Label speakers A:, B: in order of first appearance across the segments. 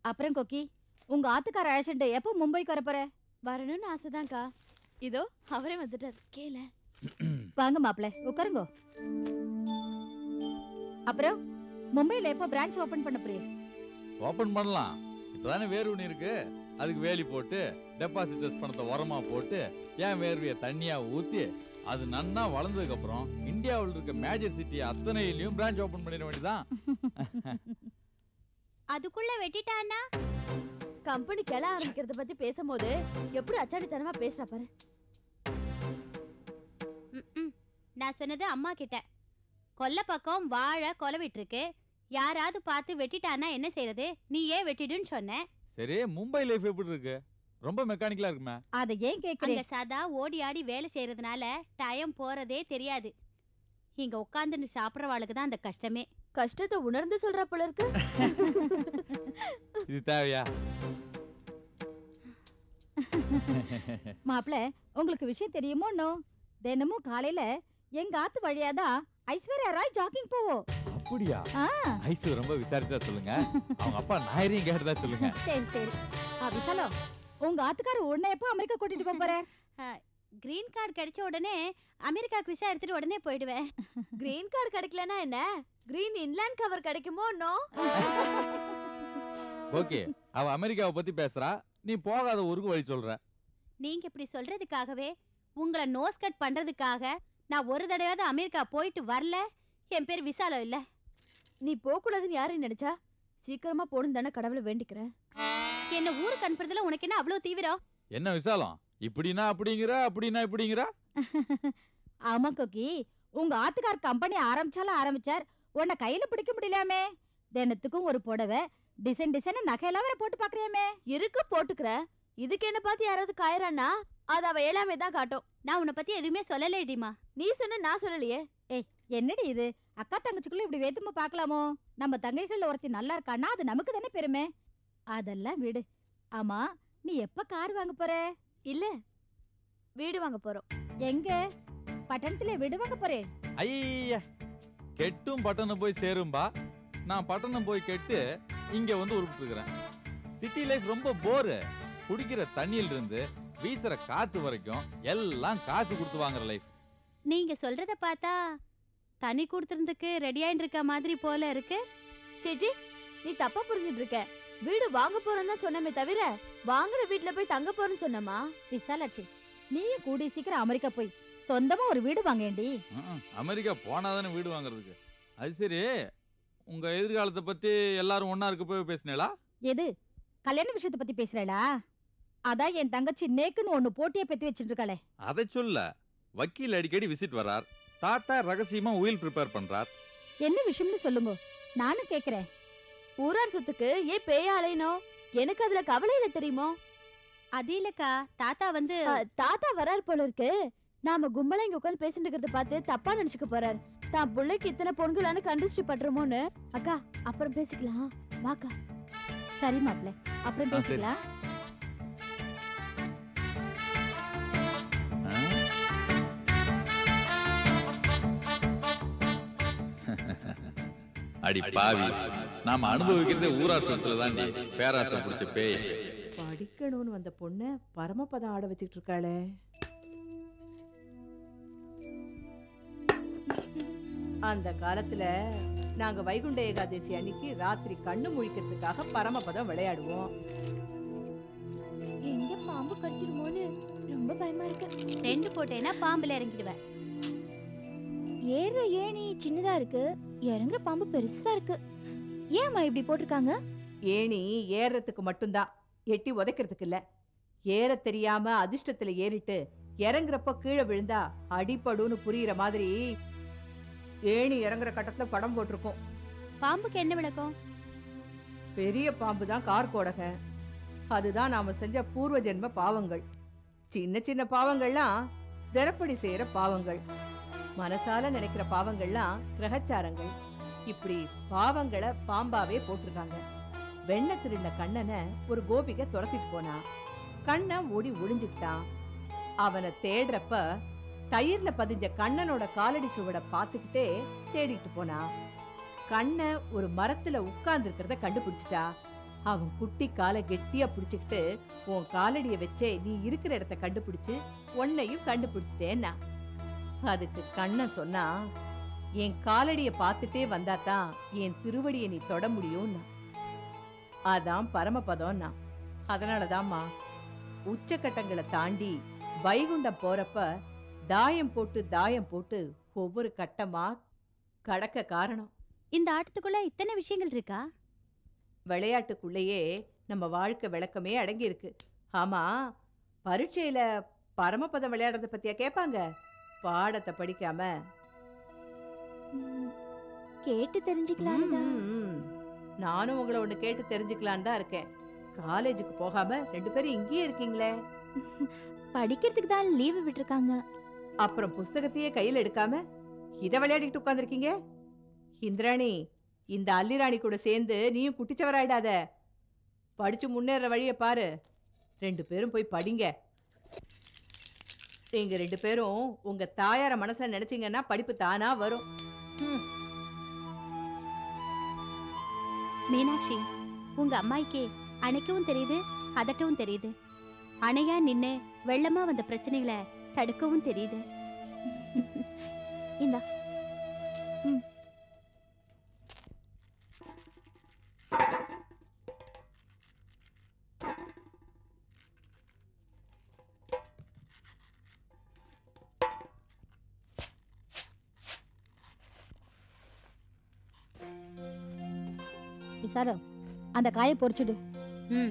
A: அப்புறம் கொக்கி உங்க ஆத்துக்கார அழைச்சிட்டு எப்போ மும்பைக்கு வரப்போற
B: வரணும்னு ஆசைதான்க்கா இதோ அவரே வந்துட்டார் கேள
A: வாங்க மாப்பிள உட்காருங்க அப்புறம் மும்பைல எப்போ பிரான்ச் ஓபன் பண்ண போறீங்க
C: ஓபன் பண்ணலாம் இப்பதானே வேர்வுனி இருக்கு அதுக்கு வேலி போட்டு டெபாசிட்டர்ஸ் பணத்தை உரமா போட்டு ஏன் வேர்வையை தண்ணியா ஊத்தி அது நன்னா வளர்ந்ததுக்கு அப்புறம் இந்தியாவில் இருக்க மேஜர் சிட்டி அத்தனையிலயும் பிரான்ச் ஓபன் பண்ணிட வேண்டியதான்
D: அதுக்குள்ள வெட்டிட்டானா
B: கம்பெனி கிள ஆரம்பிக்கிறத பத்தி பேசும்போது எப்படி அச்சாடித்தனமா பேசுறா பாரு
D: ம்ம். நான் சொன்னது அம்மா கிட்ட கொல்லை பக்கம் வாழை கொலவிட்டு இருக்கு யாராவது பார்த்து வெட்டிட்டானா என்ன செய்யறது நீ ஏன் வெட்டிடுன்னு சொன்னேன்
C: சரி மும்பை லைஃப் எப்படி இருக்கு ரொம்ப மெக்கானிக்கலா இருக்குமே
A: அதை ஏன்
D: அங்க
A: கேக்குறேன்
D: சதா ஓடி ஆடி வேலை செய்யறதுனால டைம் போறதே தெரியாது இங்க உட்காந்துன்னு சாப்பிட்றவாளுக்கு தான் அந்த கஷ்டமே
B: கஷ்டத்தை உணர்ந்து சொல்றா போல இருக்கு
C: இது தேவையா
A: மாப்பிள உங்களுக்கு விஷயம் தெரியுமோ இன்னும் தினமும் காலையில எங்க ஆத்து வழியாதான் ஐஸ்வர்யா ராய் ஜாக்கிங் போவோம்
C: அப்படியா
A: ஆ
C: ஐசு ரொம்ப விசாரிச்சா சொல்லுங்க அவங்க அப்பா நாயரையும் கேட்டதா சொல்லுங்க
A: சரி சரி ஆ விசாலம் உங்க ஆத்துக்கார உடனே எப்போ அமெரிக்கா கூட்டிட்டு போப் போற
D: கிரீன் கார்டு கிடைச்ச உடனே அமெரிக்காக்கு விசா எடுத்துட்டு உடனே போயிடுவேன்
B: கிரீன் கார்டு கிடைக்கலனா என்ன கிரீன் இன்லேண்ட் கவர் கிடைக்குமோ நோ
C: ஓகே அவ அமெரிக்காவை பத்தி பேசுறா நீ போகாத ஊருக்கு வழி சொல்ற
D: நீங்க இப்படி சொல்றதுக்காகவே உங்களை நோஸ் கட் பண்றதுக்காக நான் ஒரு தடவையாவது அமெரிக்கா போயிட்டு வரல என் பேர் விசாலம் இல்ல
B: நீ போக கூடாதுன்னு யாரு நினைச்சா சீக்கிரமா போகணும் தானே கடவுளை வேண்டிக்கிறேன்
D: என்ன ஊருக்கு அனுப்புறதுல உனக்கு என்ன அவ்வளவு தீவிரம்
C: என்ன விசாலம் இப்படின்னா அப்படிங்கிற அப்படின்னா இப்படிங்கிற
A: ஆமா கொக்கி உங்க ஆத்துக்கார் கம்பெனி ஆரம்பிச்சாலும் ஆரம்பிச்சார் உன்னை கையில பிடிக்க முடியலாமே தினத்துக்கும் ஒரு புடவை டிசைன் டிசைன் நகையெல்லாம் வேற போட்டு பாக்குறியாமே
B: இருக்கு போட்டுக்கிற இதுக்கு என்ன பார்த்து யாராவது காயறானா அது அவ ஏழாமே தான் காட்டும்
D: நான் உன்னை பத்தி எதுவுமே சொல்லலேடிமா
B: நீ சொன்ன நான் சொல்லலையே
A: என்னடி இது அக்கா தங்கச்சிக்குள்ள இப்படி வேத்துமா பார்க்கலாமோ நம்ம தங்கைகள்ல ஒருத்தி நல்லா இருக்கான்னா அது நமக்கு தானே பெருமை அதெல்லாம் விடு ஆமா நீ எப்ப கார் வாங்க போற
B: இல்ல வீடு வாங்க போறோம்
A: எங்க பட்டணத்துல வீடு வாங்க போறேன்
C: ஐயா கெட்டும் பட்டணம் போய் சேரும்பா நான் பட்டணம் போய் கெட்டு இங்க வந்து உருப்பிட்டுக்கிறேன் சிட்டி லைஃப் ரொம்ப போரு குடிக்கிற தண்ணியில இருந்து வீசுற காத்து வரைக்கும் எல்லாம் காசு கொடுத்து வாங்குற லைஃப்
D: நீங்க சொல்றத பார்த்தா தனி கொடுத்துறதுக்கு ரெடி ஆயிட்டு இருக்க மாதிரி போல இருக்கு
B: சேச்சி நீ தப்பா புரிஞ்சுட்டு இருக்க வீடு வாங்க போறேன்னு தான் சொன்னமே தவிர வாங்குற வீட்ல போய் தங்க போறேன்னு சொன்னமா
A: விசாலாட்சி நீயும் கூடி சீக்கிரம் அமெரிக்கா போய் சொந்தமா ஒரு வீடு வாங்கேண்டி
C: ம்ம். அமெரிக்கா போனாதானே வீடு வாங்குறதுக்கு அது சரி உங்க எதிர்காலத்தை பத்தி எல்லாரும் ஒண்ணா இருக்க போய் பேசினேளா
A: எது கல்யாண விஷயத்தை பத்தி பேசுறேடா அதான் என் தங்கச்சி நேக்குன்னு ஒண்ணு போட்டியே பெத்தி வச்சிட்டு இருக்காளே
C: அதை சொல்ல வக்கீல் அடிக்கடி விசிட் வரார் தாத்தா ரகசியமா உயில் ப்ரிப்பேர் பண்றார்
A: என்ன விஷயம்னு சொல்லுங்க நானும் கேக்குறேன்
B: ஊரார் சொத்துக்கு ஏன் பேய அலையணும் எனக்கு அதுல கவலை இல்ல தெரியுமோ
D: அது இல்லக்கா தாத்தா வந்து
B: அ, தாத்தா வராரு போல இருக்கு நாம கும்பலா இங்க உட்காந்து பேசிட்டு இருக்கிறத பார்த்து தப்பா நினைச்சுக்க போறாரு தான் பிள்ளைக்கு இத்தனை பொண்களானு கண்டிச்சு பட்டுருமோன்னு அக்கா அப்புறம் பேசிக்கலாம் வாக்கா
A: சரி மாப்ள அப்புறம்
C: ஆ, சரி.
A: பேசிக்கலாம்
C: அடி பாவி நாம அனுபவிக்கிறதே ஊரார் சொத்துல தாண்டி பேராசை பிடிச்ச பேய்
E: படிக்கணும்னு வந்த பொண்ணை பரமபதம் ஆட வச்சுக்கிட்டு இருக்காளே அந்த காலத்துல நாங்க வைகுண்ட ஏகாதசி அன்னைக்கு ராத்திரி கண்ணு முழிக்கிறதுக்காக பரமபதம் விளையாடுவோம்
B: எங்க பாம்பு கடிச்சிடுமோன்னு ரொம்ப பயமா இருக்கு
D: ரெண்டு போட்டேன்னா பாம்புல இறங்கிடுவேன்
B: ஏறுற ஏணி சின்னதா இருக்கு இறங்குற பாம்பு பெருசா இருக்கு ஏம்மா இப்படி போட்டிருக்காங்க
E: ஏணி ஏறுறதுக்கு மட்டும்தான் எட்டி உதைக்கிறதுக்கு இல்ல ஏற தெரியாம அதிர்ஷ்டத்துல ஏறிட்டு இறங்குறப்ப கீழே விழுந்தா அடிபடுன்னு புரியுற மாதிரி ஏணி இறங்குற கட்டத்துல படம் போட்டிருக்கோம்
D: பாம்புக்கு என்ன விளக்கம்
E: பெரிய பாம்பு தான் கார் கோடக அதுதான் நாம செஞ்ச பூர்வ ஜென்ம பாவங்கள் சின்ன சின்ன பாவங்கள்லாம் தினப்படி செய்யற பாவங்கள் மனசால நினைக்கிற பாவங்கள்லாம் கிரகச்சாரங்கள் இப்படி பாவங்களை பாம்பாவே போட்டிருக்காங்க வெண்ண திருடின கண்ணனை ஒரு கோபிகை துரத்திட்டு போனா கண்ணன் ஓடி ஒளிஞ்சுக்கிட்டான் அவனை தேடுறப்ப தயிர்ல பதிஞ்ச கண்ணனோட காலடி சுவட பார்த்துக்கிட்டே தேடிட்டு போனா கண்ணன் ஒரு மரத்துல உட்கார்ந்து இருக்கிறத கண்டுபிடிச்சிட்டா அவன் குட்டி காலை கெட்டியா புடிச்சுக்கிட்டு உன் காலடிய வச்சே நீ இருக்கிற இடத்த கண்டுபிடிச்சு உன்னையும் கண்டுபிடிச்சிட்டேன்னா அதுக்கு கண்ணன் சொன்னா என் காலடிய பார்த்துட்டே வந்தாதான் என் திருவடியை நீ தொட முடியும்னா அதான் பரமபதம்னா அதனாலதாம்மா உச்சக்கட்டங்களை தாண்டி வைகுண்டம் போறப்ப தாயம் போட்டு தாயம் போட்டு ஒவ்வொரு கட்டமா கடக்க காரணம்
D: இந்த ஆட்டத்துக்குள்ள இத்தனை விஷயங்கள் இருக்கா
E: விளையாட்டுக்குள்ளேயே நம்ம வாழ்க்கை விளக்கமே அடங்கி இருக்கு ஆமா பரீட்சையில பரமபதம் விளையாடுறத பத்தியா கேட்பாங்க பாடத்தை படிக்காம
B: ம், கேட்டு தெரிஞ்சுக்கலாம்
E: ம், ம். நானும் உங்களை ஒண்ணு கேட்டு தெரிஞ்சுக்கலான்னு தான் இருக்கேன் காலேஜுக்கு போகாம ரெண்டு பேரும் இங்கேயே இருக்கீங்களே
B: படிக்கிறதுக்கு தான் லீவு விட்டுருக்காங்க
E: அப்புறம் புஸ்தகத்தையே கையில எடுக்காம இத விளையாடிட்டு உட்கார்ந்திருக்கீங்க இந்திராணி இந்த அல்லிராணி கூட சேர்ந்து நீயும் குட்டிச்சவராயிடாத படிச்சு முன்னேற வழிய பாரு ரெண்டு பேரும் போய் படிங்க நீங்க ரெண்டு பேரும் உங்க தாயார மனசுல நினைச்சீங்கன்னா படிப்பு தானா வரும்
D: மீனாட்சி உங்க அம்மாய்க்கு அணைக்கவும் தெரியுது அதட்டவும் தெரியுது அணையா நின்னு வெள்ளமா வந்த பிரச்சனைகளை தடுக்கவும் தெரியுது
B: இந்தா
A: விசாரம் அந்த காயை பொரிச்சுடு
D: ம்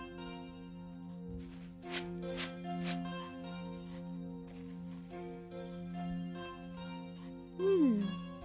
B: ம்,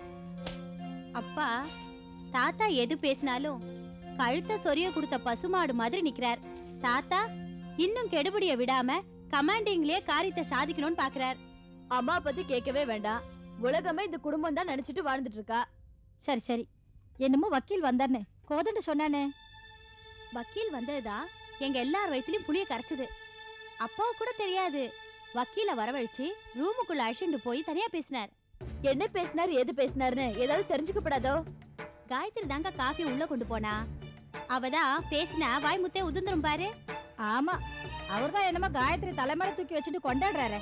D: அப்பா தாத்தா எது பேசினாலும் கழுத்த சொரிய கொடுத்த பசுமாடு மாதிரி நிக்கிறார் தாத்தா இன்னும் கெடுபிடிய விடாம கமாண்டிங்லயே காரியத்தை சாதிக்கணும்னு பாக்குறார்
B: அம்மா பத்தி கேட்கவே வேண்டாம் உலகமே இந்த குடும்பம் தான் நினைச்சிட்டு வாழ்ந்துட்டு இருக்கா
A: சரி சரி என்னமோ வக்கீல் வந்தானே கோதண்ட சொன்னானே
D: வக்கீல் வந்ததுதான் எங்க எல்லார் வயித்துலயும் புளிய கரைச்சது அப்பாவுக்கு கூட தெரியாது வக்கீல வரவழைச்சு ரூமுக்குள்ள அழிச்சுட்டு போய் தனியா பேசினார்
B: என்ன பேசினாரு எது பேசினாருன்னு ஏதாவது தெரிஞ்சுக்கப்படாதோ
D: காயத்ரி தாங்க காஃபி உள்ள கொண்டு போனா அவதான் பேசினா வாய் முத்தே உதிர்ந்துரும் பாரு
A: ஆமா அவர்தான் என்னமோ காயத்ரி தலைமையில தூக்கி வச்சுட்டு கொண்டாடுறாரு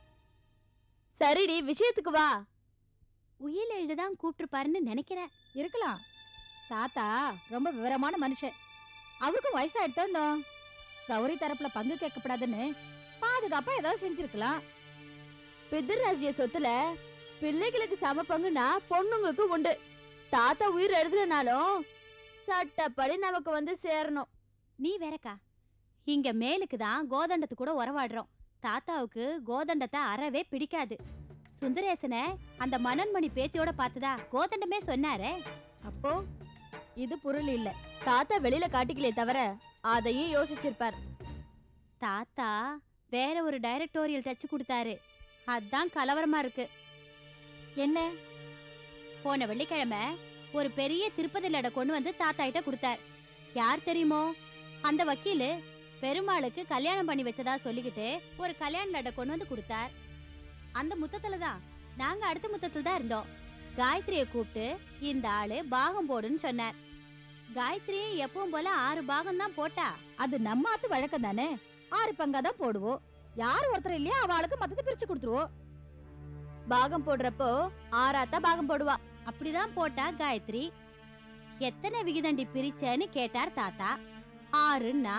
B: சரிடி விஷயத்துக்கு வா
D: உயிர் எழுதுதான் கூப்பிட்டுருப்பாருன்னு நினைக்கிறேன்
A: இருக்கலாம் தாத்தா ரொம்ப விவரமான மனுஷன் அவருக்கும் வயசாயிட்டோன்னோ கௌரி தரப்புல பங்கு கேட்கப்படாதுன்னு பாதுகாப்பா ஏதாவது செஞ்சிருக்கலாம்
B: பிதிர்ராஜ்ய சொத்துல பிள்ளைகளுக்கு சம பங்குனா பொண்ணுங்களுக்கு உண்டு தாத்தா உயிர் எழுதலனாலும் சட்டப்படி நமக்கு வந்து சேரணும்
D: நீ வேறக்கா இங்க மேலுக்கு தான் கோதண்டத்து கூட உறவாடுறோம் தாத்தாவுக்கு கோதண்டத்தை அறவே பிடிக்காது சுந்தரேசனை அந்த மனன்மணி பேத்தியோட பார்த்ததா கோதண்டமே சொன்னாரே
B: அப்போ இது பொருள் இல்ல தாத்தா வெளியில காட்டிக்கலே தவிர அதையும் யோசிச்சிருப்பார்
D: தாத்தா வேற ஒரு டைரக்டோரியல் தச்சு கொடுத்தாரு அதான் கலவரமா இருக்கு
A: என்ன
D: போன வெள்ளிக்கிழமை ஒரு பெரிய திருப்பதி லடை கொண்டு வந்து தாத்தா கிட்ட கொடுத்தார் யார் தெரியுமோ அந்த வக்கீலு பெருமாளுக்கு கல்யாணம் பண்ணி வச்சதா சொல்லிக்கிட்டு ஒரு கல்யாண லடை கொண்டு வந்து கொடுத்தார் அந்த முத்தத்துல தான் நாங்க அடுத்த முத்தத்துல தான் இருந்தோம் காயத்ரியை கூப்பிட்டு இந்த ஆளு பாகம் போடுன்னு சொன்னார் காயத்ரி எப்பவும் போல ஆறு பாகம் தான் போட்டா
A: அது நம்ம ஆத்து வழக்கம் தானே ஆறு பங்கா தான் போடுவோம் யார் ஒருத்தர் இல்லையா அவளுக்கு மத்தத்தை பிரிச்சு கொடுத்துருவோம்
B: பாகம் போடுறப்போ ஆறாத்தா பாகம் போடுவா
D: அப்படிதான் போட்டா காயத்ரி எத்தனை விகிதண்டி பிரிச்சேன்னு கேட்டார் தாத்தா ஆறுன்னா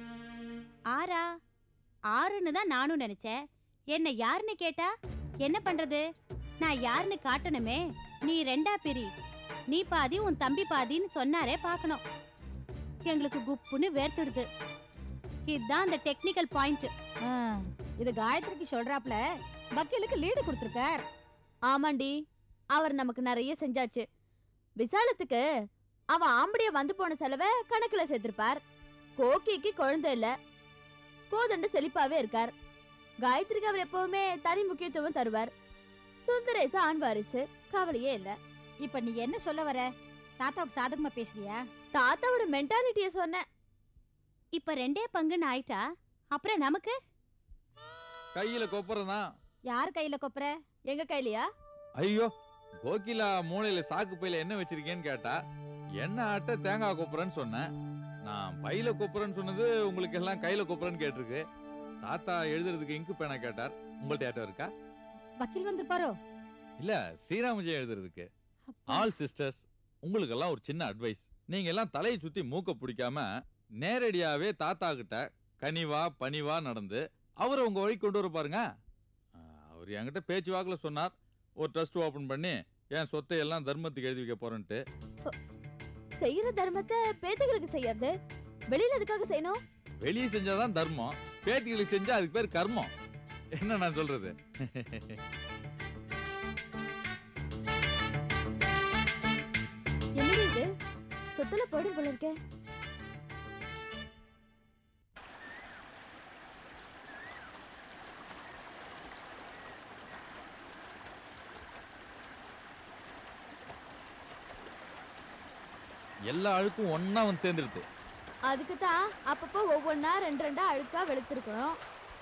D: ஆறா ஆறுன்னு தான் நானும் நினைச்சேன் என்ன யாருன்னு கேட்டா என்ன பண்றது நான் யாருன்னு காட்டணுமே நீ ரெண்டா பிரி நீ பாதி உன் தம்பி பாதின்னு சொன்னாரே பார்க்கணும் எங்களுக்கு குப்புன்னு வேர்த்துடுது இதுதான் அந்த டெக்னிக்கல் பாயிண்ட்
A: ஆ, இது காயத்ரிக்கு சொல்றாப்ல வக்கீலுக்கு லீடு கொடுத்துருக்கார்
B: ஆமாண்டி அவர் நமக்கு நிறைய செஞ்சாச்சு விசாலத்துக்கு அவன் ஆம்படிய வந்து போன செலவை கணக்குல சேர்த்திருப்பார் கோகிக்கு குழந்தை இல்ல கோதண்டு செழிப்பாவே இருக்கார் காயத்ரிக்கு அவர் எப்பவுமே தனி முக்கியத்துவம் தருவார் சுந்தரேச ஆண் வாரிசு கவலையே இல்ல
A: இப்ப நீ என்ன சொல்ல வர தாத்தாவுக்கு சாதகமா பேசுறியா
B: தாத்தாவோட மென்டாலிட்டிய சொன்னேன்
D: இப்ப ரெண்டே பங்குன்னு ஆயிட்டா அப்புறம் நமக்கு
C: கையில கொப்புறனா
A: யார் கையில கொப்புற
B: எங்க கையிலயா
C: ஐயோ கோகிலா மூளையில சாக்கு பையில என்ன வச்சிருக்கேன்னு கேட்டா என்ன ஆட்ட தேங்காய் கொப்புறன்னு சொன்னேன் நான் பையில கொப்புறேன்னு சொன்னது உங்களுக்கு எல்லாம் கையில கொப்புறேன்னு கேட்டிருக்கு தாத்தா எழுதுறதுக்கு இங்கு பேனா கேட்டார் உங்கள்ட்ட யார்ட்ட இருக்கா
A: வக்கீல் வந்திருப்பாரோ
C: இல்ல ஸ்ரீராமஜெயம் எழுதுறதுக்கு
A: அப்பா.
C: ஆல் சிஸ்டர்ஸ் உங்களுக்கெல்லாம் ஒரு சின்ன அட்வைஸ் நீங்க எல்லாம் தலையை சுத்தி மூக்க பிடிக்காம நேரடியாவே தாத்தா கிட்ட கனிவா பணிவா நடந்து அவரை உங்க வழி கொண்டு வர பாருங்க ஆ, அவர் என்கிட்ட பேச்சு வாக்குல சொன்னார் ஒரு ட்ரஸ்ட் ஓபன் பண்ணி என் சொத்தை எல்லாம் தர்மத்துக்கு எழுதி வைக்க போறேன்ட்டு
B: செய்யற தர்மத்தை பேத்துகளுக்கு செய்யறது வெளியில எதுக்காக செய்யணும்
C: வெளியே செஞ்சாதான் தர்மம் பேத்திகளுக்கு செஞ்சா அதுக்கு பேர் கர்மம் என்ன நான் சொல்றது
B: என்னடி இது சொத்துல போடும் போல இருக்கே
C: எல்லா அழுக்கும் ஒண்ணா வந்து சேர்ந்துருது
B: அதுக்கு தான் அப்பப்போ ஒவ்வொன்னா ரெண்டு ரெண்டா அழுக்கா வெளுத்திருக்கணும்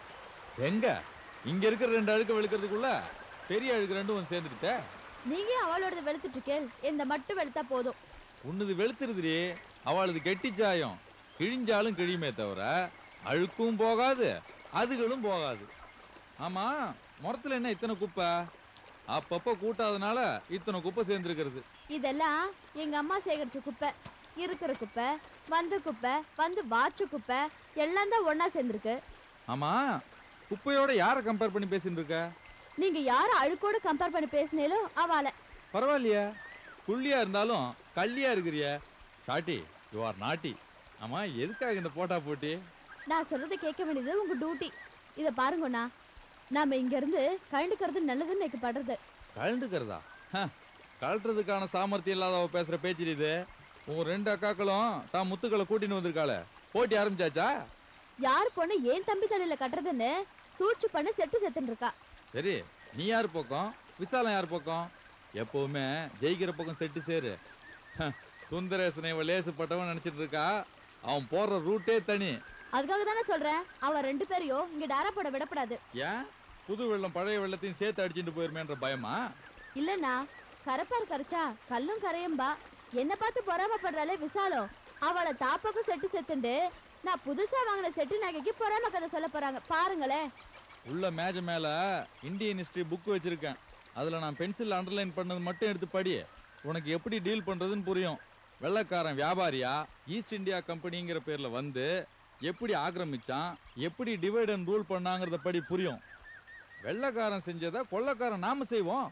C: எங்க இங்க இருக்கிற ரெண்டு அழுக்க வெளுக்கிறதுக்குள்ள பெரிய அழுக்கு ரெண்டும் வந்து சேர்ந்துருத்தே
B: நீங்க அவளோடது வெளுத்துட்டு இருக்கேள் இந்த மட்டும் வெளுத்தா போதும்
C: உன்னது வெளுத்துருதுடி அவளது கெட்டி சாயம் கிழிஞ்சாலும் கிழியுமே தவிர அழுக்கும் போகாது அதுகளும் போகாது ஆமா முறத்துல என்ன இத்தனை குப்பை அப்பப்ப கூட்டாதனால இத்தனை குப்பை சேர்ந்துருக்கிறது
B: இதெல்லாம் எங்க அம்மா சேகரிச்ச குப்பை இருக்கிற குப்பை வந்த குப்பை வந்து வாச்ச குப்பை எல்லாம் தான் ஒண்ணா சேர்ந்துருக்கு
C: ஆமா குப்பையோட யாரை கம்பேர் பண்ணி பேசிட்டு இருக்க
B: நீங்க யார அழுக்கோட கம்பேர் பண்ணி பேசினேலும் அவளை
C: பரவாயில்லையே புள்ளியா இருந்தாலும் கள்ளியா இருக்கிறிய ஷாட்டி யூ ஆர் நாட்டி ஆமா எதுக்காக இந்த போட்டா போட்டி
B: நான் சொல்றதை கேட்க வேண்டியது உங்க டியூட்டி இத பாருங்கண்ணா நாம இங்க இருந்து கழண்டுக்கிறது நல்லதுன்னு எனக்கு படுறது
C: கழண்டுக்கிறதா ஹ, கழட்டுறதுக்கான சாமர்த்தியம் இல்லாதவ பேசுற பேச்சு இது உங்க ரெண்டு அக்காக்களும் தான் முத்துக்களை கூட்டின்னு வந்திருக்காளே போட்டி ஆரம்பிச்சாச்சா
B: யார் பொண்ணு ஏன் தம்பி தலையில கட்டுறதுன்னு சூழ்ச்சி பண்ண செட்டு செத்துன்னு இருக்கா
C: சரி நீ யார் பக்கம் விசாலம் யார் பக்கம் எப்பவுமே ஜெயிக்கிற பக்கம் செட்டு சேரு ஹ, சுந்தரேசனை இவ லேசுப்பட்டவன் நினைச்சிட்டு இருக்கா அவன் போடுற ரூட்டே தனி
B: அதுக்காக தானே சொல்றேன் அவ ரெண்டு பேரையும் இங்க டாரா போட விடப்படாது
C: ஏன் புது வெள்ளம் பழைய வெள்ளத்தையும் சேர்த்து அடிச்சுட்டு போயிருமேன்ற பயமா
B: இல்லண்ணா கரப்பார் கரைச்சா கல்லும் கரையும்பா என்ன பார்த்து பொறாமப்படுறாளே விசாலம் அவளை தாப்பக்கும் செட்டு செத்துண்டு நான் புதுசா வாங்கின செட்டு நகைக்கு பொறாம கதை சொல்ல போறாங்க பாருங்களேன்
C: உள்ள மேஜ மேல இந்தியன் ஹிஸ்டரி புக் வச்சிருக்கேன் அதுல நான் பென்சில் அண்டர்லைன் பண்ணது மட்டும் எடுத்து படி உனக்கு எப்படி டீல் பண்றதுன்னு புரியும் வெள்ளைக்காரன் வியாபாரியா ஈஸ்ட் இந்தியா கம்பெனிங்கிற பேர்ல வந்து எப்படி ஆக்கிரமிச்சான் எப்படி டிவைட் அண்ட் ரூல் பண்ணாங்கிறத படி புரியும் வெள்ளைக்காரன் செஞ்சதை கொள்ளைக்காரன் நாம செய்வோம்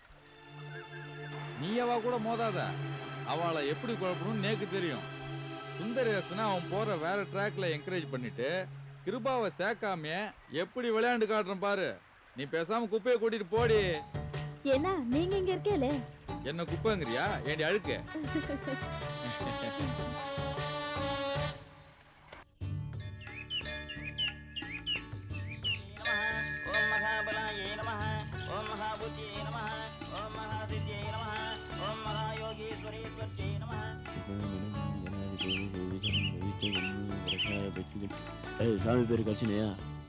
C: நீயவா கூட மோதாத அவளை எப்படி குழப்பணும்னு நேக்கு தெரியும் சுந்தரேசனை அவன் போற வேற ட்ராக்ல என்கரேஜ் பண்ணிட்டு கிருபாவை சேர்க்காம எப்படி விளையாண்டு காட்டுறேன் பாரு நீ பேசாம குப்பையை கூட்டிட்டு போடி
B: ஏன்னா நீங்க இங்க இருக்கேலே
C: என்ன குப்பைங்கிறியா ஏண்டி அழுக்கு
F: ஓம் மகாபலாயே நமः ஓம் மகாபுத்தியே நமः ஓம் மகாசித்யே நமः ஓம் மகாயோகீஸ்வரேஸ்வர்யே நமः
G: ஏய் சாமி பேர் கட்சினையா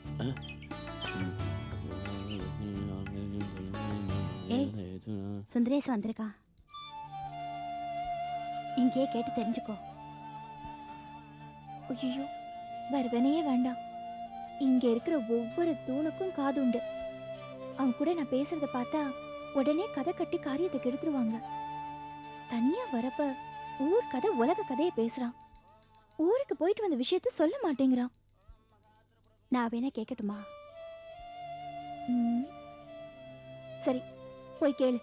D: ஏய். சுந்தரேஷ் வந்திருக்கான் இங்கே கேட்டு தெரிஞ்சுக்கோ
H: ஐயோ வரவனையே வேண்டாம் இங்க இருக்கிற ஒவ்வொரு தூணுக்கும் காது உண்டு அவன் கூட நான் பேசுறத பார்த்தா உடனே கதை கட்டி காரியத்தை கெடுத்துருவாங்க தனியா வரப்ப ஊர் கதை உலக கதையை பேசுறான் ஊருக்கு போயிட்டு வந்த விஷயத்த சொல்ல மாட்டேங்கிறான்
D: நான் வேணா கேட்கட்டுமா
H: ம். சரி போய் கேளு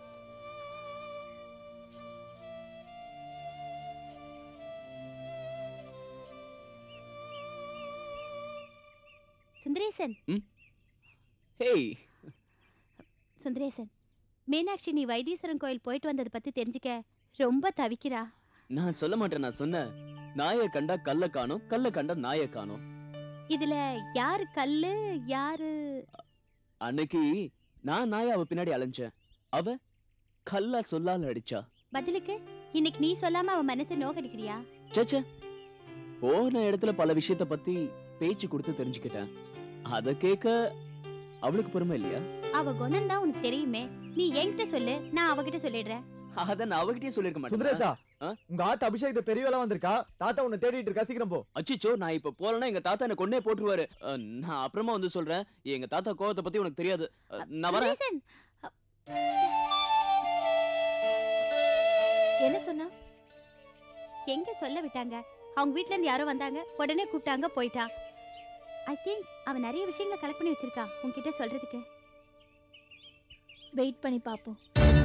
D: சுந்தரேசன்
G: ஹேய்
D: சுந்தரேசன் மீனாட்சி நீ வைத்தீஸ்வரன் கோயில் போயிட்டு வந்ததை பத்தி தெரிஞ்சுக்க ரொம்ப தவிக்கிறா
G: நான் சொல்ல மாட்டேன் நான் சொன்னேன் நாயை கண்டா கல்ல காணோம் கல்ல கண்டா நாயை காணோம்
D: இதுல யாரு கல்லு யாரு
G: அன்னைக்கு நான் நாயை அவ பின்னாடி அலைஞ்சேன் அவ கல்லா சொல்லால அடிச்சா
D: பதிலுக்கு இன்னைக்கு நீ சொல்லாம அவன் மனசை நோக்கடிக்கிறியா
G: சேச்சே போன இடத்துல பல விஷயத்த பத்தி பேச்சு கொடுத்து தெரிஞ்சுக்கிட்டேன் அத கேட்க அவளுக்கு பொறுமை இல்லையா
D: அவ குணம் தான் உனக்கு தெரியுமே நீ என்கிட்ட சொல்லு நான் அவகிட்ட சொல்லிடுறேன்
G: அத நான் அவகிட்டயே சொல்லிருக்க மாட்டேன்
I: சுந்தரேசா
G: ஆ?
I: உங்க ஆத்த அபிஷேகத்தை பெரியவளா வந்திருக்கா தாத்தா உன்னை தேடிட்டு இருக்கா சீக்கிரம் போ
G: அச்சிச்சோ நான் இப்ப போறேன்னா எங்க தாத்தா என்ன கொன்னே போட்டுருவாரு அஹ், நான் அப்புறமா வந்து சொல்றேன் எங்க தாத்தா கோவத்தை பத்தி உனக்கு தெரியாது அஹ், நான் வரேன்
D: முருகேசன்,
H: என்ன சொன்னா
D: எங்க சொல்ல விட்டாங்க அவங்க வீட்ல இருந்து யாரோ வந்தாங்க உடனே கூப்பிட்டாங்க போயிட்டா ஐ திங்க் அவன் நிறைய விஷயங்களை கலெக்ட் பண்ணி வச்சிருக்கா உன்கிட்ட சொல்றதுக்கு
H: வெயிட் பண்ணி பார்ப்போம்